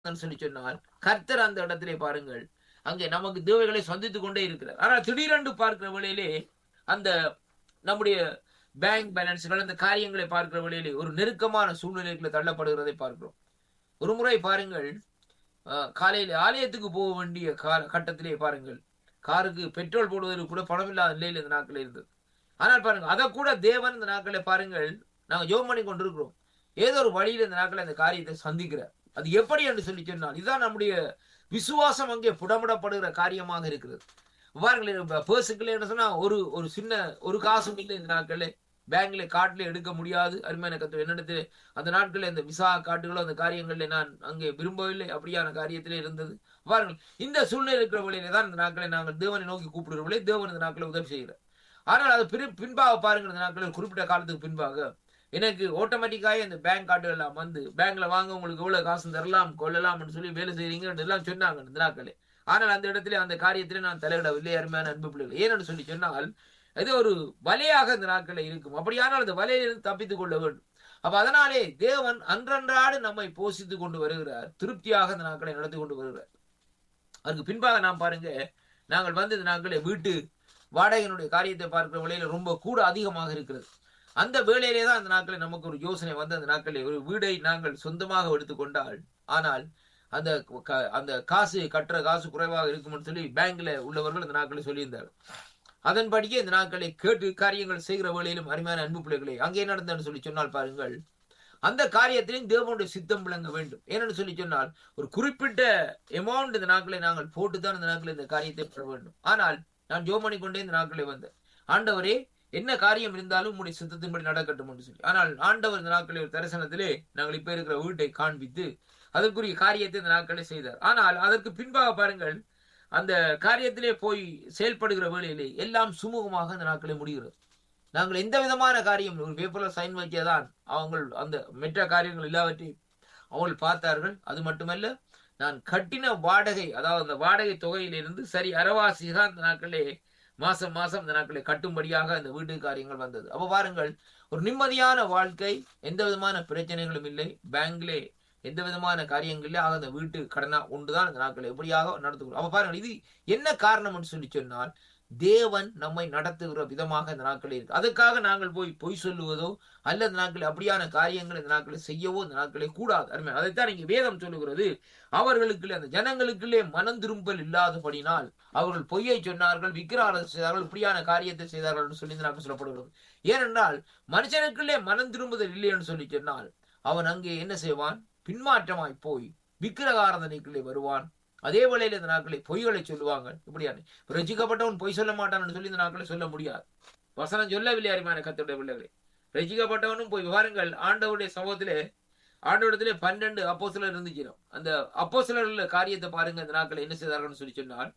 சொல்லி சொன்னால் கர்த்தர் அந்த இடத்திலே பாருங்கள் அங்கே நமக்கு தேவைகளை சந்தித்துக் கொண்டே இருக்கிறார் ஆனால் திடீரென்று பார்க்கிற வேளையிலே அந்த நம்முடைய பேங்க் பேலன்ஸ்கள் அந்த காரியங்களை பார்க்கிற வேளையிலே ஒரு நெருக்கமான சூழ்நிலைகளை தள்ளப்படுகிறதை பார்க்கிறோம் ஒரு முறை பாருங்கள் அஹ், காலையில் ஆலயத்துக்கு போக வேண்டிய கால கட்டத்திலே பாருங்கள் காருக்கு பெட்ரோல் போடுவதற்கு கூட பணம் இல்லாத நிலையில் இந்த நாட்கள் இருந்தது ஆனால் பாருங்க அதை கூட தேவன் இந்த நாட்களை பாருங்கள் நாங்கள் ஜோம் பண்ணி கொண்டிருக்கிறோம் ஏதோ ஒரு வழியில் இந்த நாட்களை அந்த காரியத்தை சந்திக்கிறார் அது எப்படி என்று சொல்லி சொன்னால் இதுதான் நம்முடைய விசுவாசம் அங்கே புடமிடப்படுகிற காரியமாக இருக்கிறது பாருங்களேன் பேர்ஸுக்குள்ள என்ன சொன்னா ஒரு ஒரு சின்ன ஒரு காசும் இல்லை இந்த நாட்களே பேங்க்ல காட்டுல எடுக்க முடியாது அருமையான கத்து என்னிடத்தில் அந்த நாட்களில் இந்த விசா காட்டுகளோ அந்த காரியங்கள்ல நான் அங்கே விரும்பவில்லை அப்படியான காரியத்திலே இருந்தது பாருங்கள் இந்த சூழ்நிலை இருக்கிற வழியிலே தான் இந்த நாட்களை நாங்கள் தேவனை நோக்கி கூப்பிடுறவர்களே தேவன் இந்த நாட்களை உதவி செய்கிறார் ஆனால் அது பின் பின்பாக பாருங்கள் இந்த நாட்களில் குறிப்பிட்ட காலத்துக்கு பின்பாக எனக்கு ஆட்டோமேட்டிக்காக இந்த பேங்க் கார்டு எல்லாம் வந்து பேங்க்ல வாங்க உங்களுக்கு எவ்வளவு காசு தரலாம் கொள்ளலாம்னு சொல்லி வேலை செய்றீங்க எல்லாம் சொன்னாங்க இந்த நாட்களே ஆனால் அந்த இடத்துல அந்த காரியத்திலே நான் தலையிடவில்லை அருமையான அன்பு பிள்ளைகள் ஏன்னு சொல்லி சொன்னால் இது ஒரு வலையாக இந்த நாட்களில் இருக்கும் அப்படியானால் அந்த வலையிலிருந்து தப்பித்துக் கொள்ள வேண்டும் அப்ப அதனாலே தேவன் அன்றன்றாடு நம்மை போஷித்துக் கொண்டு வருகிறார் திருப்தியாக இந்த நாட்களை நடத்தி கொண்டு வருகிறார் அதுக்கு பின்பாக நாம் பாருங்க நாங்கள் வந்து இந்த நாட்களே வீட்டு வாடகையினுடைய காரியத்தை பார்க்கிற வேளையில ரொம்ப கூட அதிகமாக இருக்கிறது அந்த வேளையிலே தான் அந்த நாட்களில் நமக்கு ஒரு யோசனை வந்து அந்த நாட்களில் ஒரு வீடை நாங்கள் சொந்தமாக எடுத்துக்கொண்டால் ஆனால் அந்த க- அந்த காசு கட்டுற காசு குறைவாக இருக்கும்னு சொல்லி பேங்க்ல உள்ளவர்கள் இந்த நாட்களில் சொல்லியிருந்தார்கள் அதன்படியே இந்த நாட்களை கேட்டு காரியங்கள் செய்கிற வேளையிலும் அருமையான அன்பு பிள்ளைகளே அங்கே நடந்தன்னு சொல்லி சொன்னால் பாருங்கள் அந்த காரியத்திலும் தேவனுடைய சித்தம் விளங்க வேண்டும் ஏனென்று சொல்லி சொன்னால் ஒரு குறிப்பிட்ட அமௌண்ட் இந்த நாட்களை நாங்கள் போட்டுதான் இந்த நாட்களில் இந்த காரியத்தை பெற வேண்டும் ஆனால் நான் ஜோமணி கொண்டே இந்த நாட்களை வந்தேன் ஆண்டவரே என்ன காரியம் இருந்தாலும் உங்களுடைய சித்தத்தின்படி நடக்கட்டும் என்று சொல்லி ஆனால் ஆண்டவர் இந்த நாட்களில் ஒரு தரிசனத்திலே நாங்கள் இப்ப இருக்கிற வீட்டை காண்பித்து அதற்குரிய காரியத்தை இந்த நாட்களை செய்தார் ஆனால் அதற்கு பின்பாக பாருங்கள் அந்த காரியத்திலே போய் செயல்படுகிற வேளையிலே எல்லாம் சுமூகமாக அந்த நாட்களை முடிகிறது நாங்கள் எந்த விதமான காரியம் ஒரு பேப்பர்ல சைன் வைக்கதான் அவங்க அந்த மெற்ற காரியங்கள் எல்லாவற்றையும் அவங்க பார்த்தார்கள் அது மட்டுமல்ல நான் கட்டின வாடகை அதாவது அந்த வாடகை தொகையிலிருந்து சரி அரவாசி தான் இந்த நாட்களே மாசம் மாசம் இந்த நாட்களை கட்டும்படியாக அந்த வீட்டு காரியங்கள் வந்தது அப்ப பாருங்கள் ஒரு நிம்மதியான வாழ்க்கை எந்த விதமான பிரச்சனைகளும் இல்லை பேங்க்லே எந்த விதமான காரியங்களிலே ஆக அந்த வீட்டு கடனா ஒன்றுதான் அந்த நாட்களை எப்படியாக நடத்துகிறோம் அப்ப பாருங்கள் இது என்ன காரணம்னு சொல்லி சொன்னால் தேவன் நம்மை நடத்துகிற விதமாக இந்த நாட்களில் இருக்கு அதுக்காக நாங்கள் போய் பொய் சொல்லுவதோ அல்லது நாட்கள் அப்படியான காரியங்கள் இந்த நாட்களை செய்யவோ இந்த நாட்களே கூடாது அருமை அதைத்தான் இங்கே வேதம் சொல்லுகிறது அவர்களுக்குள்ளே அந்த ஜனங்களுக்குள்ளே மனம் திரும்பல் இல்லாதபடினால் அவர்கள் பொய்யை சொன்னார்கள் விக்கிராரத்தை செய்தார்கள் இப்படியான காரியத்தை செய்தார்கள் என்று சொல்லி இந்த நாட்கள் சொல்லப்படுகிறது ஏனென்றால் மனுஷனுக்குள்ளே மனம் திரும்புதல் இல்லை என்று சொல்லி சொன்னால் அவன் அங்கே என்ன செய்வான் பின்மாற்றமாய் போய் விக்கிரகாரதனைக்குள்ளே வருவான் அதே வேளையில இந்த நாட்களை பொய்களை சொல்லுவாங்க இப்படியான ரசிக்கப்பட்டவன் பொய் சொல்ல மாட்டான்னு சொல்லி இந்த நாட்களை சொல்ல முடியாது வசனம் சொல்லவில்லை அறிமான கத்துடைய பிள்ளைகளே ரசிக்கப்பட்டவனும் போய் பாருங்கள் ஆண்டவருடைய சமூகத்திலே ஆண்டவரிடத்திலே பன்னெண்டு அப்போ சிலர் இருந்துச்சிடும் அந்த அப்போ சிலர் காரியத்தை பாருங்க இந்த நாட்களை என்ன செய்தார்கள்னு சொல்லி சொன்னால்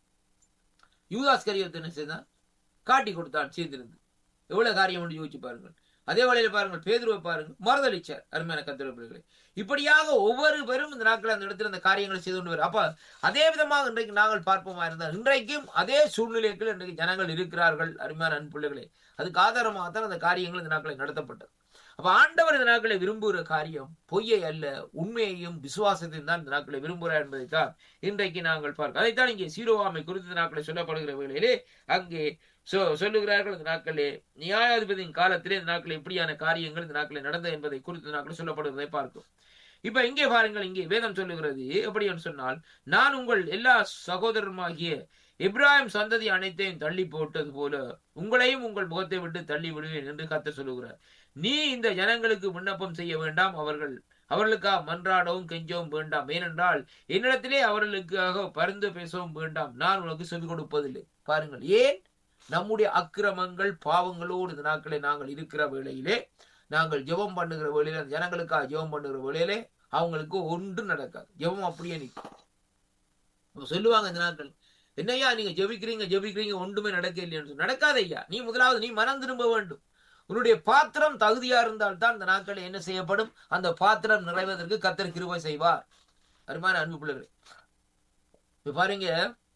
யூதாஸ் கரியத்தை என்ன செய்தான் காட்டி கொடுத்தான் சேர்ந்திருந்து எவ்வளவு காரியம் என்று யோசிச்சு பாருங்கள் அதே வேளையில பாருங்கள் பேதுருவை பாருங்கள் மறுதளிச்சார் அருமையான கத்திர பிள்ளைகளை இப்படியாக ஒவ்வொரு பேரும் இந்த நாட்கள் அந்த இடத்துல அந்த காரியங்களை செய்து கொண்டு வரும் அப்ப அதே விதமாக இன்றைக்கு நாங்கள் பார்ப்போமா இருந்தால் இன்றைக்கும் அதே சூழ்நிலைகள் இன்றைக்கு ஜனங்கள் இருக்கிறார்கள் அருமையான அன்பு பிள்ளைகளே அதுக்கு ஆதாரமாக தான் அந்த காரியங்கள் இந்த நாட்களை நடத்தப்பட்டது அப்ப ஆண்டவர் இந்த நாட்களை விரும்புகிற காரியம் பொய்யை அல்ல உண்மையையும் விசுவாசத்தையும் தான் இந்த நாட்களை விரும்புகிறார் என்பதைத்தான் இன்றைக்கு நாங்கள் பார்க்க அதைத்தான் இங்கே சீரோவாமை குறித்து இந்த நாட்களை சொல்லப்படுகிற வேளையிலே அங்கே சொ சொல்லுகிறார்கள் இந்த நாட்களே நியாயாதிபதியின் காலத்திலே இந்த நாட்களில் இப்படியான காரியங்கள் இந்த நாட்களில் நடந்த என்பதை குறித்து இந்த நாட்களில் சொல்லப்படுவதை பார்க்கும் இப்ப இங்கே பாருங்கள் இங்கே வேதம் சொல்லுகிறது எப்படி என்று சொன்னால் நான் உங்கள் எல்லா சகோதரருமாகிய இப்ராஹிம் சந்ததி அனைத்தையும் தள்ளி போட்டது போல உங்களையும் உங்கள் முகத்தை விட்டு தள்ளி விடுவேன் என்று கத்த சொல்லுகிறார் நீ இந்த ஜனங்களுக்கு விண்ணப்பம் செய்ய வேண்டாம் அவர்கள் அவர்களுக்காக மன்றாடவும் கெஞ்சவும் வேண்டாம் ஏனென்றால் என்னிடத்திலே அவர்களுக்காக பரிந்து பேசவும் வேண்டாம் நான் உனக்கு சொல்லிக் கொடுப்பதில்லை பாருங்கள் ஏன் நம்முடைய அக்கிரமங்கள் பாவங்களோடு இந்த நாட்களை நாங்கள் இருக்கிற வேளையிலே நாங்கள் ஜெபம் பண்ணுகிற வேளையில அந்த ஜனங்களுக்காக ஜெபம் பண்ணுகிற வேளையிலே அவங்களுக்கு ஒன்றும் நடக்காது ஜெபம் அப்படியே நிற்கும் அப்ப சொல்லுவாங்க இந்த நாட்கள் என்னய்யா நீங்க ஜெபிக்கிறீங்க ஜெபிக்கிறீங்க ஒன்றுமே நடக்க இல்லைன்னு சொல்லி நடக்காத ஐயா நீ முதலாவது நீ மனம் திரும்ப வேண்டும் உன்னுடைய பாத்திரம் தகுதியா இருந்தால் தான் இந்த நாட்களில் என்ன செய்யப்படும் அந்த பாத்திரம் நிறைவதற்கு கத்தர் கிருபை செய்வார் அருமையான அன்பு பிள்ளைகள் இப்ப பாருங்க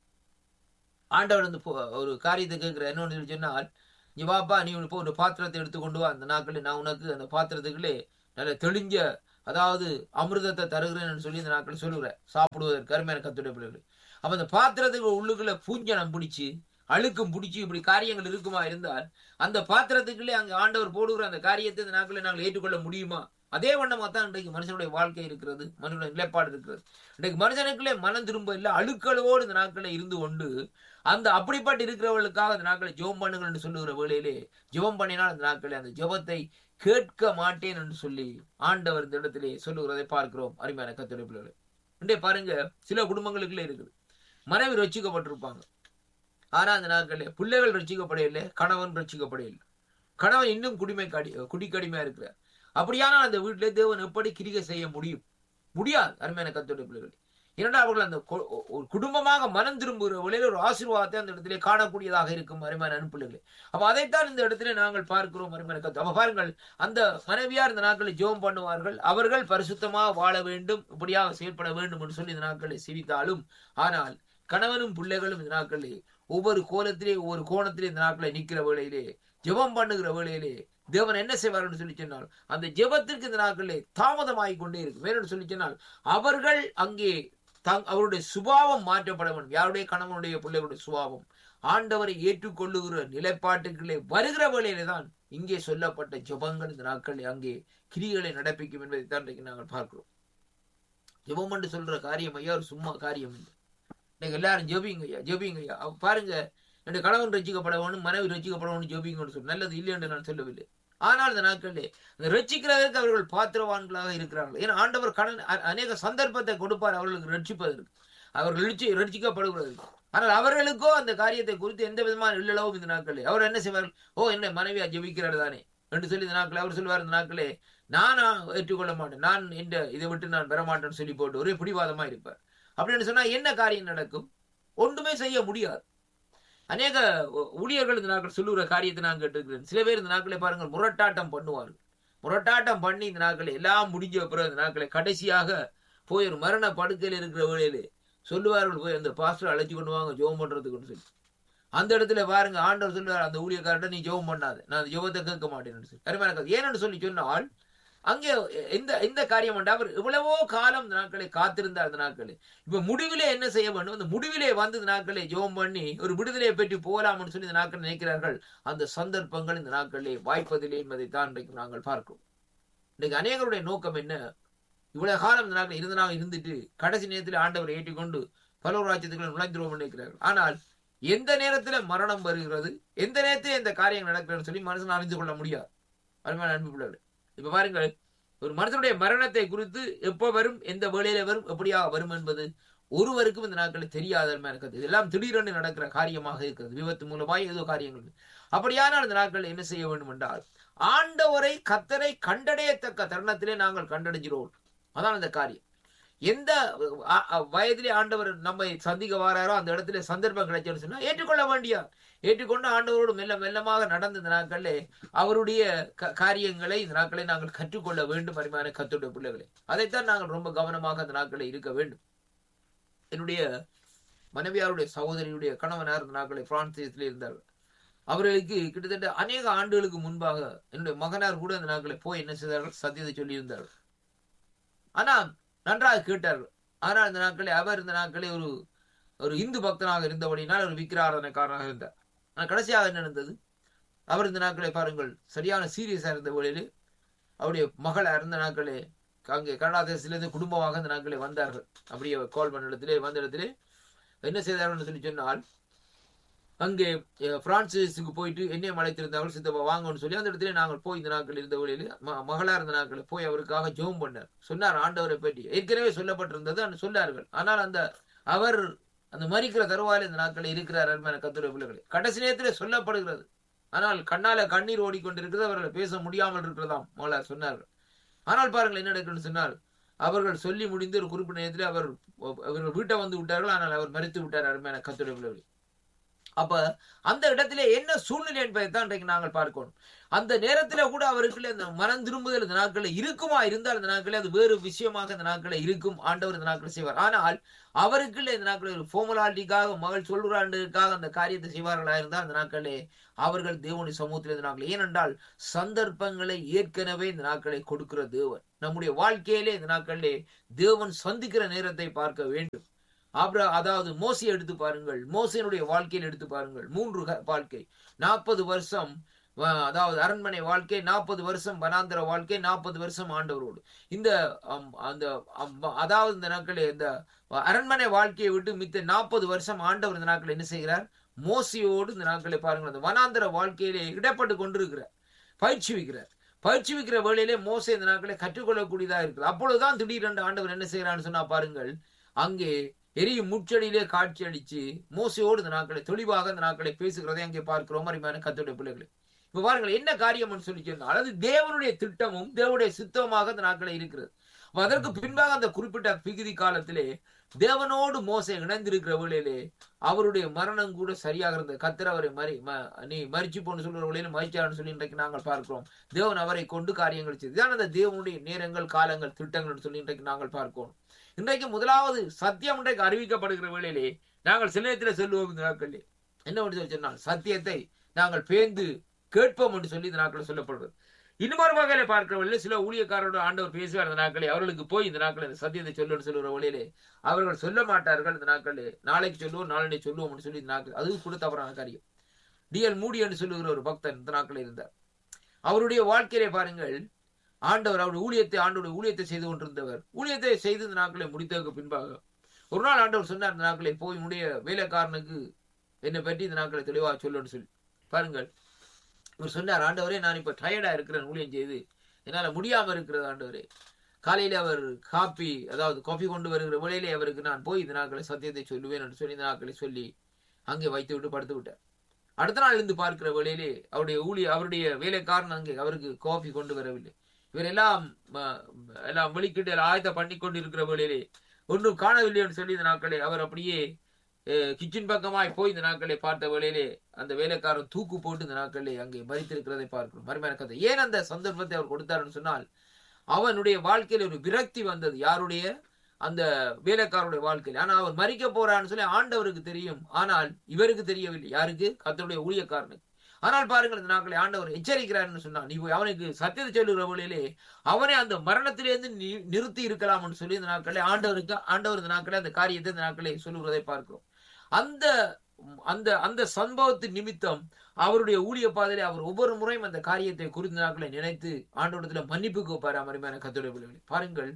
ஆண்டவர் வந்து போ- ஒரு காரியத்தை கேட்கிற என்னன்னு சொல்லி சொன்னால் நீ வாப்பா நீ இப்போ ஒரு பாத்திரத்தை எடுத்து கொண்டு வா அந்த நாட்களில் நான் உனக்கு அந்த பாத்திரத்துக்குள்ளே நல்ல தெளிஞ்ச அதாவது அமிர்தத்தை தருகிறேன்னு சொல்லி இந்த நாட்கள் சொல்லுகிறேன் சாப்பிடுவதற்கு அருமையான கத்துடைய பிள்ளைகள் அப்ப அந்த பாத்திரத்துக்கு உள்ளுக்குள்ள பூஞ்சனம் பிடிச்சு அழுக்கும் பிடிச்சி இப்படி காரியங்கள் இருக்குமா இருந்தால் அந்த பாத்திரத்துக்குள்ளே அங்க ஆண்டவர் போடுகிற அந்த காரியத்தை இந்த நாட்களில் நாங்கள் ஏற்றுக்கொள்ள முடியுமா அதே வண்ணமா தான் இன்றைக்கு மனுஷனுடைய வாழ்க்கை இருக்கிறது மனுஷனுடைய நிலைப்பாடு இருக்கிறது இன்றைக்கு மனுஷனுக்குள்ளே மனம் திரும்ப இல்லை அழுக்களவோடு இந்த நாட்களில் இருந்து கொண்டு அந்த அப்படிப்பட்டு இருக்கிறவர்களுக்காக அந்த நாட்களை ஜெபம் பண்ணுங்கள் என்று சொல்லுகிற வேளையிலே ஜெபம் பண்ணினால் அந்த நாட்களில் அந்த ஜெபத்தை கேட்க மாட்டேன் என்று சொல்லி ஆண்டவர் இந்த இடத்திலே சொல்லுகிறதை பார்க்கிறோம் அருமையான கத்துடைய பிள்ளைகளை இன்றைய பாருங்க சில குடும்பங்களுக்குள்ளே இருக்குது மனைவி ரசிக்கப்பட்டிருப்பாங்க ஆனா அந்த நாட்களில் பிள்ளைகள் ரசிக்கப்படையில்லை கணவன் ரசிக்கப்படையில்லை கணவன் இன்னும் குடிமை கடி குடிக்கடிமையா இருக்கிறார் அப்படியானால் அந்த வீட்டிலே தேவன் எப்படி கிரிகை செய்ய முடியும் முடியாது அருமையான கத்தோடைய பிள்ளைகள் இரண்டாவது அவர்கள் அந்த ஒரு குடும்பமாக மனம் திரும்புகிற வழியில் ஒரு ஆசீர்வாதத்தை அந்த இடத்திலே காணக்கூடியதாக இருக்கும் அருமையான அனுப்பிள்ளைகளே அப்ப அதைத்தான் இந்த இடத்திலே நாங்கள் பார்க்கிறோம் அருமையான கத்து அப்ப பாருங்கள் அந்த மனைவியார் இந்த நாட்களில் ஜெபம் பண்ணுவார்கள் அவர்கள் பரிசுத்தமாக வாழ வேண்டும் இப்படியாக செயல்பட வேண்டும் என்று சொல்லி இந்த நாட்களை சிரித்தாலும் ஆனால் கணவனும் பிள்ளைகளும் இந்த நாட்களிலே ஒவ்வொரு கோலத்திலே ஒவ்வொரு கோணத்திலே இந்த நாட்களை நிற்கிற வேளையிலே ஜெபம் பண்ணுகிற வேளையிலே தேவன் என்ன செய்வார் சொல்லி சொன்னால் அந்த ஜெபத்திற்கு இந்த நாட்களிலே தாமதமாகி கொண்டே இருக்கு வேறு சொல்லி சொன்னால் அவர்கள் அங்கே தங் அவருடைய சுபாவம் மாற்றப்பட வேண்டும் யாருடைய கணவனுடைய பிள்ளைகளுடைய சுபாவம் ஆண்டவரை ஏற்றுக்கொள்ளுகிற நிலைப்பாட்டுகளே வருகிற வேளையிலே தான் இங்கே சொல்லப்பட்ட ஜெபங்கள் இந்த நாட்களில் அங்கே கிரிகளை நடப்பிக்கும் என்பதை தான் இன்றைக்கு நாங்கள் பார்க்கிறோம் ஜெபம் என்று சொல்ற காரியம் ஐயா ஒரு சும்மா காரியம் இல்லை நீங்க எல்லாரும் ஜெபிங்க ஐயா ஜெபிங்க ஐயா பாருங்க என்னுடைய கணவன் ரசிக்கப்பட வேணும் மனைவி ரசிக்கப்பட வேணும் ஜெபிங்கன்னு சொல்லி நல்லது இல்லை என்று நான் சொல்லவில்லை ஆனால் இந்த நாட்களிலே இந்த ரட்சிக்கிறதற்கு அவர்கள் பாத்திரவான்களாக இருக்கிறார்கள் ஏன்னா ஆண்டவர் கடன் அநேக சந்தர்ப்பத்தை கொடுப்பார் அவர்களுக்கு ரட்சிப்பதற்கு அவர்கள் ரட்சி ரட்சிக்கப்படுவதற்கு ஆனால் அவர்களுக்கோ அந்த காரியத்தை குறித்து எந்த விதமான இல்லளவும் இந்த நாட்களே அவர் என்ன செய்வார்கள் ஓ என்ன மனைவியா ஜெபிக்கிறார் தானே என்று சொல்லி இந்த நாட்களே அவர் சொல்லுவார் இந்த நாட்களே நானா ஏற்றுக்கொள்ள மாட்டேன் நான் இந்த இதை விட்டு நான் பெறமாட்டேன்னு சொல்லி போட்டு ஒரே பிடிவாதமா இருப்பார் அப்படின்னு சொன்னா என்ன காரியம் நடக்கும் ஒன்றுமே செய்ய முடியாது அநேக ஊழியர்கள் இந்த நாட்கள் சொல்லுகிற காரியத்தை நான் கேட்டிருக்கிறேன் சில பேர் இந்த நாட்களை பாருங்கள் முரட்டாட்டம் பண்ணுவார்கள் முரட்டாட்டம் பண்ணி இந்த நாட்களை எல்லாம் முடிஞ்ச பிறகு இந்த நாட்களை கடைசியாக போய் ஒரு மரண படுக்கையில் இருக்கிற வேளையிலே சொல்லுவார்கள் போய் அந்த பாஸ்டர் அழைச்சி கொண்டு வாங்க ஜோம் பண்றதுக்குன்னு சொல்லி அந்த இடத்துல பாருங்க ஆண்டவர் சொல்லுவார் அந்த ஊழியக்காரர்கிட்ட நீ ஜெபம் பண்ணாத நான் அந்த ஜெபத்தை கேட்க மாட்டேன்னு சொல்லி அருமையான ஏன்னு சொல்லி சொன்னால் அங்கே எந்த எந்த காரியம் அவர் எவ்வளவோ காலம் இந்த நாட்களை காத்திருந்தார் அந்த நாட்களே இப்ப முடிவிலே என்ன செய்ய வேண்டும் அந்த முடிவிலே வந்து இந்த நாட்களை ஜோம் பண்ணி ஒரு விடுதலையை பெற்று போகலாம்னு சொல்லி இந்த நாட்கள் நினைக்கிறார்கள் அந்த சந்தர்ப்பங்கள் இந்த நாட்களிலே வாய்ப்பதில்லை என்பதை தான் இன்றைக்கு நாங்கள் பார்க்கிறோம் இன்னைக்கு அநேகருடைய நோக்கம் என்ன இவ்வளவு காலம் இந்த நாட்கள் இருந்தனாக இருந்துட்டு கடைசி நேரத்தில் ஆண்டவரை ஏற்றிக்கொண்டு பல ராஜ்யத்துக்குள்ள நுழைந்துருவோம் நினைக்கிறார்கள் ஆனால் எந்த நேரத்துல மரணம் வருகிறது எந்த நேரத்தில் இந்த காரியம் நடக்கிறது சொல்லி மனுஷன் அறிந்து கொள்ள முடியாது அருமையான அன்பு பிள்ளைகள் இப்ப பாருங்கள் ஒரு மனுஷனுடைய மரணத்தை குறித்து எப்ப வரும் எந்த வேளையில வரும் எப்படியாக வரும் என்பது ஒருவருக்கும் இந்த நாட்களில் தெரியாத இருக்கிறது இதெல்லாம் திடீரென்று நடக்கிற காரியமாக இருக்கிறது விபத்து மூலமாய் ஏதோ காரியங்கள் அப்படியானால் இந்த நாட்கள் என்ன செய்ய வேண்டும் என்றால் ஆண்டவரை கத்தரை கண்டடையத்தக்க தருணத்திலே நாங்கள் கண்டடைஞ்சிரோம் அதான் அந்த காரியம் எந்த வயதிலே ஆண்டவர் நம்மை சந்திக்க வாராரோ அந்த இடத்துல சந்தர்ப்பம் கிடைச்சோன்னு சொன்னா ஏற்றுக்கொள்ள வேண்டியா ஏற்றுக்கொண்டு ஆண்டவரோடு மெல்ல மெல்லமாக நடந்த இந்த நாட்களே அவருடைய காரியங்களை இந்த நாட்களை நாங்கள் கற்றுக்கொள்ள வேண்டும் அருமையான கத்துடைய பிள்ளைகளை அதைத்தான் நாங்கள் ரொம்ப கவனமாக அந்த நாட்களை இருக்க வேண்டும் என்னுடைய மனைவியாருடைய சகோதரியுடைய கணவனார் இந்த நாட்களை பிரான்ஸ் தேசத்தில் இருந்தார்கள் அவர்களுக்கு கிட்டத்தட்ட அநேக ஆண்டுகளுக்கு முன்பாக என்னுடைய மகனார் கூட அந்த நாட்களை போய் என்ன செய்தார்கள் சத்தியத்தை சொல்லியிருந்தார்கள் ஆனா நன்றாக கேட்டார்கள் ஆனால் இந்த நாட்களே அவர் இந்த நாட்களே ஒரு ஒரு இந்து பக்தனாக இருந்தபடினால் ஒரு விக்கிராராதனைக்காரனாக இருந்தார் ஆனால் கடைசியாக என்ன நடந்தது அவர் இந்த நாட்களை பாருங்கள் சரியான சீரியஸா இருந்த வேளையில் அவருடைய மகள் இருந்த நாட்களே அங்கே கனடா தேசத்திலிருந்து குடும்பமாக இந்த நாட்களே வந்தார்கள் அப்படியே கால் பண்ண இடத்திலே வந்த இடத்திலே என்ன செய்தார்கள் சொல்லி சொன்னால் அங்கே பிரான்சிஸுக்கு போயிட்டு என்னையும் அழைத்திருந்தார்கள் சித்தப்பா வாங்கன்னு சொல்லி அந்த இடத்துல நாங்கள் போய் இந்த நாட்கள் இருந்த வழியில் மகளா இருந்த நாட்கள் போய் அவருக்காக ஜோம் பண்ணார் சொன்னார் ஆண்டவரை பற்றி ஏற்கனவே சொல்லப்பட்டிருந்தது அந்த சொன்னார்கள் ஆனால் அந்த அவர் அந்த மறிக்கிற தருவாயில் இந்த நாட்களில் இருக்கிறார் அருமையான கத்துரை பிள்ளைகளை கடைசி நேரத்தில் சொல்லப்படுகிறது ஆனால் கண்ணால கண்ணீர் ஓடிக்கொண்டிருக்கிறது அவர்களை பேச முடியாமல் இருக்கிறதாம் மகளார் சொன்னார்கள் ஆனால் பாருங்கள் என்ன நடக்குன்னு சொன்னால் அவர்கள் சொல்லி முடிந்து ஒரு குறிப்பிட்ட நேரத்தில் அவர் அவர்கள் வீட்டை வந்து விட்டார்கள் ஆனால் அவர் மறித்து விட்டார் அருமையான கத்துரை பிள்ளைகளை அப்ப அந்த இடத்திலே என்ன சூழ்நிலை என்பதை தான் இன்றைக்கு நாங்கள் பார்க்கணும் அந்த நேரத்துல கூட அவருக்குள்ள இந்த மனம் திரும்புதல் இந்த நாட்களில் இருக்குமா இருந்தால் இந்த நாட்களில் அது வேறு விஷயமாக இந்த நாட்களில் இருக்கும் ஆண்டவர் இந்த நாட்களில் செய்வார் ஆனால் அவருக்குள்ள இந்த நாட்களில் ஒரு ஃபார்முலாட்டிக்காக மகள் சொல்றாண்டுக்காக அந்த காரியத்தை செய்வார்களா இருந்தால் அந்த நாட்களே அவர்கள் தேவனுடைய சமூகத்தில் இந்த நாட்கள் ஏனென்றால் சந்தர்ப்பங்களை ஏற்கனவே இந்த நாட்களை கொடுக்கிற தேவன் நம்முடைய வாழ்க்கையிலே இந்த நாட்களிலே தேவன் சந்திக்கிற நேரத்தை பார்க்க வேண்டும் ஆப்ரா அதாவது மோசையை எடுத்து பாருங்கள் மோசையினுடைய வாழ்க்கையில் எடுத்து பாருங்கள் மூன்று க- வாழ்க்கை நாற்பது வருஷம் வ- அதாவது அரண்மனை வாழ்க்கை நாற்பது வருஷம் வனாந்திர வாழ்க்கை நாற்பது வருஷம் ஆண்டவரோடு இந்த அம், அந்த அம், அதாவது இந்த நாட்களே இந்த அரண்மனை வாழ்க்கையை விட்டு மித்த நாற்பது வருஷம் ஆண்டவர் இந்த நாட்கள் என்ன செய்கிறார் மோசையோடு இந்த நாட்களை பாருங்கள் அந்த வனாந்திர வாழ்க்கையிலே இடப்பட்டு கொண்டிருக்கிறார் பயிற்சி வைக்கிறார் பயிற்சி வைக்கிற வேளையிலே மோசை இந்த நாட்களை கற்றுக்கொள்ளக்கூடியதா இருக்குது அப்பொழுதுதான் திடீரென்று ஆண்டவர் என்ன செய்கிறான்னு சொன்னா பாருங்கள் அங்கே எரியும் முச்சடியிலே காட்சி அடிச்சு மோசையோடு இந்த நாட்களை தெளிவாக இந்த நாட்களை பேசுகிறதை அங்கே பார்க்கிறோம் அருமையான கத்தோடைய பிள்ளைகளை இப்ப பாருங்கள் என்ன காரியம்னு சொல்லி சொன்னால் அது தேவனுடைய திட்டமும் தேவனுடைய சித்தமாக இந்த நாட்களை இருக்கிறது அப்ப அதற்கு பின்பாக அந்த குறிப்பிட்ட பிகுதி காலத்திலே தேவனோடு மோசை இணைந்திருக்கிற வேளையிலே அவருடைய மரணம் கூட சரியாக இருந்தது கத்தர் அவரை மறி ம- நீ மறிச்சு போன்னு சொல்ற வேளையில மறிச்சான்னு சொல்லி இன்றைக்கு நாங்கள் பார்க்கிறோம் தேவன் அவரை கொண்டு காரியங்கள் செய்து இதான் அந்த தேவனுடைய நேரங்கள் காலங்கள் திட்டங்கள் சொல்லி இன்றைக்கு நாங்கள் பார்க்கிறோம் இன்றைக்கு முதலாவது சத்தியம் இன்றைக்கு அறிவிக்கப்படுகிற வேளையிலே நாங்கள் சில நேரத்தில் சொல்லுவோம் இந்த நாட்களில் என்ன பண்ணி சொல்லி சொன்னால் சத்தியத்தை நாங்கள் பேந்து கேட்போம் என்று சொல்லி இந்த நாட்களில் சொல்லப்படுறது இன்னொரு வகையில பார்க்கிற வழியில சில ஊழியக்காரரோட ஆண்டவர் பேசுவார் இந்த நாட்களே அவர்களுக்கு போய் இந்த நாட்களில் இந்த சத்தியத்தை சொல்லுன்னு சொல்லுற வழியிலே அவர்கள் சொல்ல மாட்டார்கள் இந்த நாட்களிலே நாளைக்கு சொல்லுவோம் நாளை சொல்லுவோம் என்று சொல்லி இந்த நாட்கள் அது கூட தவறான காரியம் டிஎல் மூடி என்று சொல்லுகிற ஒரு பக்தன் இந்த நாட்களில் இருந்தார் அவருடைய வாழ்க்கையிலே பாருங்கள் ஆண்டவர் அவருடைய ஊழியத்தை ஆண்டோட ஊழியத்தை செய்து கொண்டிருந்தவர் ஊழியத்தை செய்து இந்த நாட்களை முடித்ததற்கு பின்பாக ஒரு நாள் ஆண்டவர் சொன்னார் இந்த நாட்களை போய் உடைய வேலைக்காரனுக்கு என்னை பற்றி இந்த நாட்களை தெளிவாக சொல்லுன்னு சொல்லி பாருங்கள் இவர் சொன்னார் ஆண்டவரே நான் இப்ப டயர்டா இருக்கிறேன் ஊழியம் செய்து என்னால முடியாம இருக்கிறது ஆண்டவரே காலையில அவர் காப்பி அதாவது காஃபி கொண்டு வருகிற வேளையிலே அவருக்கு நான் போய் இந்த நாட்களை சத்தியத்தை சொல்லுவேன் என்று சொல்லி இந்த நாட்களை சொல்லி அங்கே வைத்து விட்டு படுத்து விட்டார் அடுத்த நாள் இருந்து பார்க்கிற வேளையிலே அவருடைய ஊழிய அவருடைய வேலைக்காரன் அங்கே அவருக்கு காஃபி கொண்டு வரவில்லை இவர் எல்லாம் ம- எல்லாம் வெளிக்கிட்டு எல்லாம் ஆயத்த பண்ணி கொண்டு இருக்கிற வேளையிலே ஒன்றும் காணவில்லை என்று சொல்லி இந்த நாட்களை அவர் அப்படியே கிச்சன் பக்கமாய் போய் இந்த நாட்களை பார்த்த வேளையிலே அந்த வேலைக்காரன் தூக்கு போட்டு இந்த நாட்களிலே அங்கே மறித்திருக்கிறதை பார்க்கிறோம் மறுமையான கதை ஏன் அந்த சந்தர்ப்பத்தை அவர் கொடுத்தாருன்னு சொன்னால் அவனுடைய வாழ்க்கையில ஒரு விரக்தி வந்தது யாருடைய அந்த வேலைக்காரருடைய வாழ்க்கையில் ஆனா அவர் மறிக்க போறான்னு சொல்லி ஆண்டவருக்கு தெரியும் ஆனால் இவருக்கு தெரியவில்லை யாருக்கு கத்தருடைய ஊழியக்காரனுக்கு ஆனால் பாருங்கள் இந்த நாட்களை ஆண்டவர் எச்சரிக்கிறார்னு சொன்னா நீ போய் அவனுக்கு சத்தியத்தை சொல்லுகிற வழியிலே அவனை அந்த மரணத்திலிருந்து நி- நிறுத்தி இருக்கலாம்னு சொல்லி இந்த நாட்களை ஆண்டவருக்கு ஆண்டவர் இந்த நாட்களை அந்த காரியத்தை இந்த நாட்களை சொல்லுகிறதை பார்க்கிறோம் அந்த அந்த அந்த சம்பவத்தின் நிமித்தம் அவருடைய ஊழிய பாதையிலே அவர் ஒவ்வொரு முறையும் அந்த காரியத்தை குறித்த நாட்களை நினைத்து ஆண்டோடத்துல மன்னிப்பு கோப்பாரு அமரிமையான கத்தோடைய பிள்ளைகளே பாருங்கள்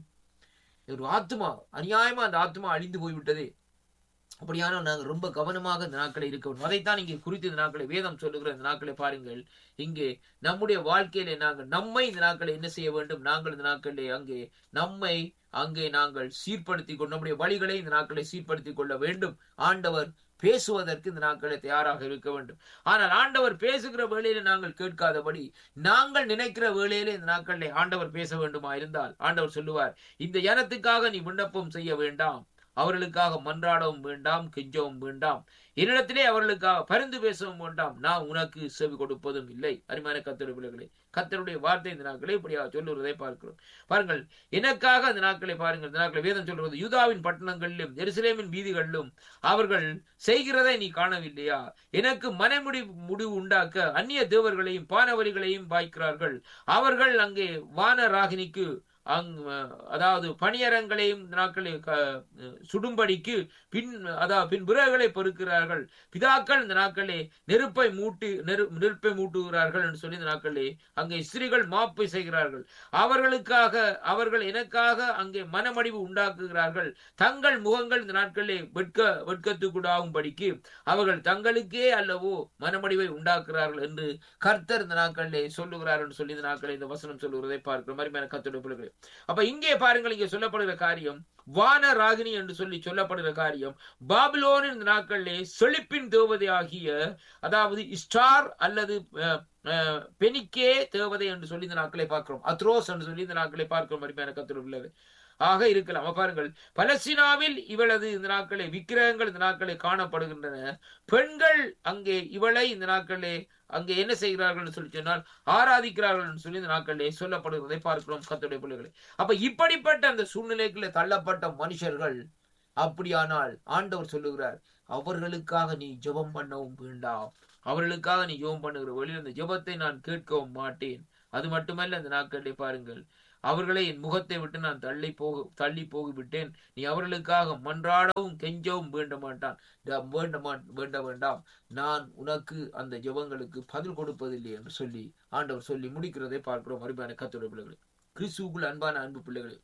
ஒரு ஆத்மா அநியாயமா அந்த ஆத்மா அழிந்து போய்விட்டதே அப்படியான நாங்கள் ரொம்ப கவனமாக இந்த நாட்களை இருக்க வேண்டும் அதைத்தான் இங்கே குறித்து இந்த நாட்களை வேதம் சொல்லுகிற இந்த நாட்களை பாருங்கள் இங்கே நம்முடைய வாழ்க்கையிலே நாங்கள் நம்மை இந்த நாட்களை என்ன செய்ய வேண்டும் நாங்கள் இந்த நாட்களிலே அங்கே நம்மை அங்கே நாங்கள் சீர்படுத்திக் கொண்டு நம்முடைய வழிகளை இந்த நாட்களை சீர்படுத்திக் கொள்ள வேண்டும் ஆண்டவர் பேசுவதற்கு இந்த நாட்களை தயாராக இருக்க வேண்டும் ஆனால் ஆண்டவர் பேசுகிற வேளையில நாங்கள் கேட்காதபடி நாங்கள் நினைக்கிற வேளையில இந்த நாட்களிலே ஆண்டவர் பேச வேண்டுமா இருந்தால் ஆண்டவர் சொல்லுவார் இந்த ஜனத்துக்காக நீ விண்ணப்பம் செய்ய வேண்டாம் அவர்களுக்காக மன்றாடவும் வேண்டாம் கெஞ்சவும் வேண்டாம் என்னிடத்திலே அவர்களுக்காக பரிந்து பேசவும் வேண்டாம் நான் உனக்கு செவி கொடுப்பதும் இல்லை அருமையான கத்தருடைய பிள்ளைகளே கத்தருடைய வார்த்தை இந்த நாட்களை இப்படியாக சொல்லுவதை பார்க்கிறோம் பாருங்கள் எனக்காக அந்த நாட்களை பாருங்கள் இந்த நாட்களை வேதம் சொல்றது யூதாவின் பட்டணங்களிலும் எருசலேமின் வீதிகளிலும் அவர்கள் செய்கிறதை நீ காணவில்லையா எனக்கு மனைமுடி முடிவு உண்டாக்க அந்நிய தேவர்களையும் பானவரிகளையும் பாய்க்கிறார்கள் அவர்கள் அங்கே வானராகினிக்கு அங் அதாவது பணியரங்களையும் இந்த நாட்களில் க- சுடும்படிக்கு பின் அதாவது பின் விறகுகளை பொறுக்கிறார்கள் பிதாக்கள் இந்த நாட்களே நெருப்பை மூட்டி நெரு நெருப்பை மூட்டுகிறார்கள் என்று சொல்லி இந்த நாட்களே அங்கே ஸ்திரீகள் மாப்பை செய்கிறார்கள் அவர்களுக்காக அவர்கள் எனக்காக அங்கே மனமடிவு உண்டாக்குகிறார்கள் தங்கள் முகங்கள் இந்த நாட்களிலே வெட்க வெட்கத்துக்குடாகும்படிக்கு அவர்கள் தங்களுக்கே அல்லவோ மனமடிவை உண்டாக்குறார்கள் என்று கர்த்தர் இந்த நாட்களிலே சொல்லுகிறார் என்று சொல்லி இந்த நாட்களில் இந்த வசனம் சொல்லுகிறதை பார்க்கிற மாதிரி கத்துடைய பிள்ளைகளே அப்ப இங்கே பாருங்கள் இங்கே சொல்லப்படுகிற காரியம் வான ராகினி என்று சொல்லி சொல்லப்படுகிற காரியம் பாபிலோனின் இந்த நாட்களிலே செழிப்பின் தேவதை ஆகிய அதாவது ஸ்டார் அல்லது அஹ், அஹ், பெனிக்கே தேவதை என்று சொல்லி இந்த நாட்களை பார்க்கிறோம் அத்ரோஸ் என்று சொல்லி இந்த நாட்களை பார்க்கிறோம் அருமையான கத்துடைய பிள்ளைகளே ஆக இருக்கலாம் அப்ப பாருங்கள் பலஸ்தீனாவில் இவளது இந்த நாட்களே விக்கிரகங்கள் இந்த நாட்களே காணப்படுகின்றன பெண்கள் அங்கே இவளை இந்த நாட்களே அங்கே என்ன செய்கிறார்கள் சொல்லி சொன்னால் ஆராதிக்கிறார்கள் சொல்லி இந்த நாட்களிலே சொல்லப்படுகிறதை பார்க்கிறோம் கத்துடைய பிள்ளைகளை அப்ப இப்படிப்பட்ட அந்த சூழ்நிலைக்குள்ள தள்ளப்பட்ட மனுஷர்கள் அப்படியானால் ஆண்டவர் சொல்லுகிறார் அவர்களுக்காக நீ ஜெபம் பண்ணவும் வேண்டாம் அவர்களுக்காக நீ ஜெபம் பண்ணுகிற வழியில் அந்த ஜெபத்தை நான் கேட்கவும் மாட்டேன் அது மட்டுமல்ல அந்த நாட்களிலே பாருங்கள் அவர்களை என் முகத்தை விட்டு நான் தள்ளி போக தள்ளி போகிவிட்டேன் நீ அவர்களுக்காக மன்றாடவும் கெஞ்சவும் வேண்ட மாட்டான் ட- வேண்ட மா- வேண்ட வேண்டாம் நான் உனக்கு அந்த ஜெபங்களுக்கு பதில் கொடுப்பதில்லை என்று சொல்லி ஆண்டவர் சொல்லி முடிக்கிறதை பார்க்கிறோம் அருமையான கத்தோட பிள்ளைகளை கிறிஸ்துவுக்குள் அன்பான அன்பு பிள்ளைகளே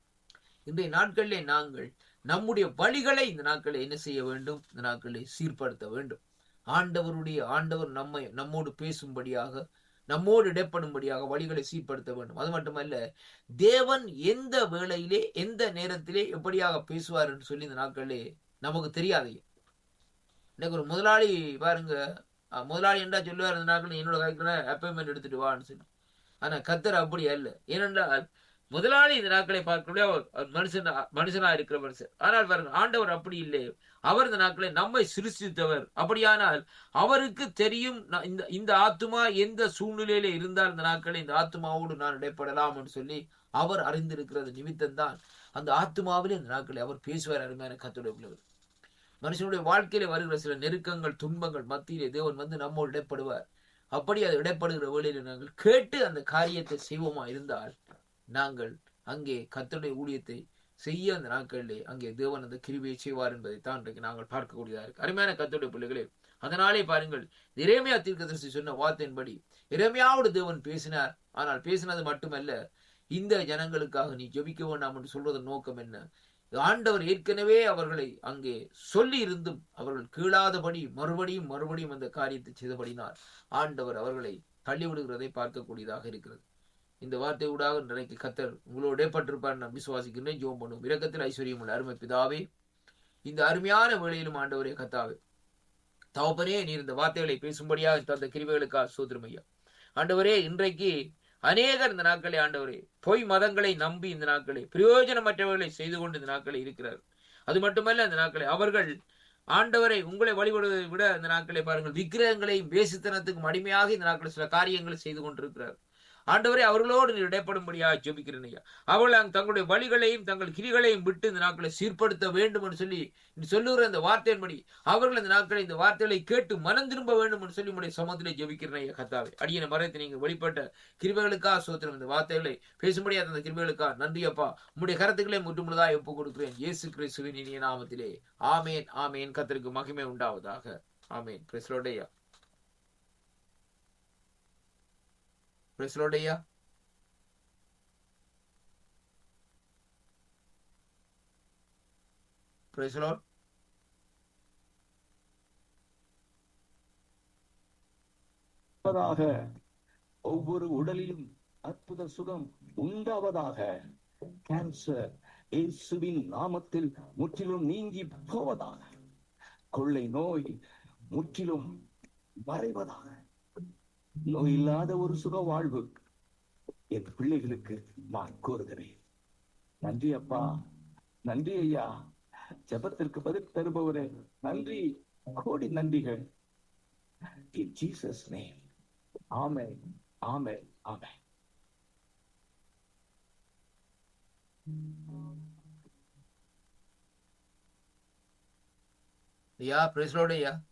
இன்றைய நாட்களிலே நாங்கள் நம்முடைய வழிகளை இந்த நாட்களை என்ன செய்ய வேண்டும் இந்த நாட்களை சீர்படுத்த வேண்டும் ஆண்டவருடைய ஆண்டவர் நம்மை நம்மோடு பேசும்படியாக நம்மோடு இடைப்படும்படியாக வழிகளை சீர்படுத்த வேண்டும் அது மட்டுமல்ல தேவன் எந்த வேளையிலே எந்த நேரத்திலே எப்படியாக பேசுவார் என்று சொல்லி இந்த நாட்களிலே நமக்கு தெரியாது இன்னைக்கு ஒரு முதலாளி பாருங்க அஹ், முதலாளி என்றா சொல்லுவார் இந்த நாட்கள் என்னோட கைக்குள்ள அப்பாயின்மெண்ட் எடுத்துட்டு வான்னு சொல்லி ஆனா கத்தர் அப்படி அல்ல ஏனென்றால் முதலாளி இந்த நாட்களை பார்க்கக்கூடிய அவர் அவர் மனுஷனா மனுஷனா இருக்கிற மனுஷன் ஆனால் பாருங்க ஆண்டவர் அப்படி இல்லை அவர் இந்த நாட்களை நம்மை சிருஷ்டித்தவர் அப்படியானால் அவருக்கு தெரியும் நான் இந்த இந்த ஆத்துமா எந்த சூழ்நிலையில இருந்தால் இந்த நாட்களை இந்த ஆத்துமாவோடு நான் இடைப்படலாம் என்று சொல்லி அவர் அறிந்திருக்கிறது நிமித்தம் தான் அந்த ஆத்துமாவிலே இந்த நாட்களை அவர் பேசுவார் அருமையான கத்துடைய பிள்ளைகள் மனுஷனுடைய வாழ்க்கையில வருகிற சில நெருக்கங்கள் துன்பங்கள் மத்தியிலே தேவன் வந்து நம்மோடு இடைப்படுவார் அப்படி அது இடைப்படுகிற வேளையில நாங்கள் கேட்டு அந்த காரியத்தை செய்வோமா இருந்தால் நாங்கள் அங்கே கர்த்தருடைய ஊழியத்தை செய்ய அந்த நாட்களிலே அங்கே தேவன் அந்த கிருபியை செய்வார் என்பதை தான் இன்றைக்கு நாங்கள் பார்க்கக்கூடியதா இருக்கு அருமையான கர்த்தருடைய பிள்ளைகளே அதனாலே பாருங்கள் இறைமையா தீர்க்கதரிசி சொன்ன வார்த்தையின்படி இறைமையாவோடு தேவன் பேசினார் ஆனால் பேசினது மட்டுமல்ல இந்த ஜனங்களுக்காக நீ ஜெபிக்க வேண்டாம் என்று சொல்வதன் நோக்கம் என்ன ஆண்டவர் ஏற்கனவே அவர்களை அங்கே சொல்லி இருந்தும் அவர்கள் கீழாதபடி மறுபடியும் மறுபடியும் அந்த காரியத்தை செய்தபடினார் ஆண்டவர் அவர்களை தள்ளிவிடுகிறதை பார்க்கக்கூடியதாக இருக்கிறது இந்த வார்த்தை ஊடாக இன்றைக்கு கத்தர் உங்களோட இடைப்பட்டிருப்பார் நான் விசுவாசிக்கின்றேன் ஜோம் பண்ணும் இரக்கத்தில் ஐஸ்வர்யம் உள்ள அருமை பிதாவே இந்த அருமையான வேளையிலும் ஆண்டவரே கத்தாவே தவப்பனே நீர் இந்த வார்த்தைகளை பேசும்படியாக தந்த கிருபைகளுக்காக சோதரம் ஐயா ஆண்டவரே இன்றைக்கு அநேகர் இந்த நாட்களை ஆண்டவரே பொய் மதங்களை நம்பி இந்த நாட்களை பிரயோஜனமற்றவர்களை செய்து கொண்டு இந்த நாட்களை இருக்கிறார் அது மட்டுமல்ல இந்த நாட்களை அவர்கள் ஆண்டவரை உங்களை வழிபடுவதை விட இந்த நாட்களை பாருங்கள் விக்கிரகங்களையும் வேசித்தனத்துக்கும் அடிமையாக இந்த நாட்களை சில காரியங்களை செய்து கொண்டிருக்கிறார் ஆண்டவரே அவர்களோடு நீர் இடைப்படும்படியாக ஜெபிக்கிறேன் ஐயா அவர்கள் தங்களுடைய வழிகளையும் தங்கள் கிரிகளையும் விட்டு இந்த நாட்களை சீர்படுத்த வேண்டும் என்று சொல்லி நீ சொல்லுகிற இந்த வார்த்தையின்படி அவர்கள் இந்த நாட்களை இந்த வார்த்தைகளை கேட்டு மனம் திரும்ப வேண்டும் என்று சொல்லி உடைய சமத்திலே ஜெபிக்கிறேன் ஐயா கத்தாவை அடியனை மறைத்து நீங்க வெளிப்பட்ட கிருபைகளுக்காக சோத்திரம் இந்த வார்த்தைகளை பேசும்படியாக அந்த கிருபைகளுக்காக நன்றி அப்பா உம்முடைய கருத்துக்களை முற்றுமுழுதாக ஒப்புக் கொடுக்கிறேன் இயேசு கிறிஸ்துவின் இனிய நாமத்திலே ஆமேன் ஆமேன் கத்தருக்கு மகிமை உண்டாவதாக ஆமேன் பிரஸ்லோடையா பிரஸ்லோடையா பிரஸ்லோட் உண்டாவதாக ஒவ்வொரு உடலிலும் அற்புத சுகம் உண்டாவதாக கேன்சர் இயேசுவின் நாமத்தில் முற்றிலும் நீங்கி போவதாக கொள்ளை நோய் முற்றிலும் மறைவதாக நோய் இல்லாத ஒரு சுக வாழ்வு என் பிள்ளைகளுக்கு நான் கூறுகிறேன் நன்றி அப்பா நன்றி ஐயா ஜெபத்திற்கு பதில் தருபவரே நன்றி கோடி நன்றிகள் In Jesus' name. Amen. Amen. Amen. ஐயா பிரஸ்லோடையா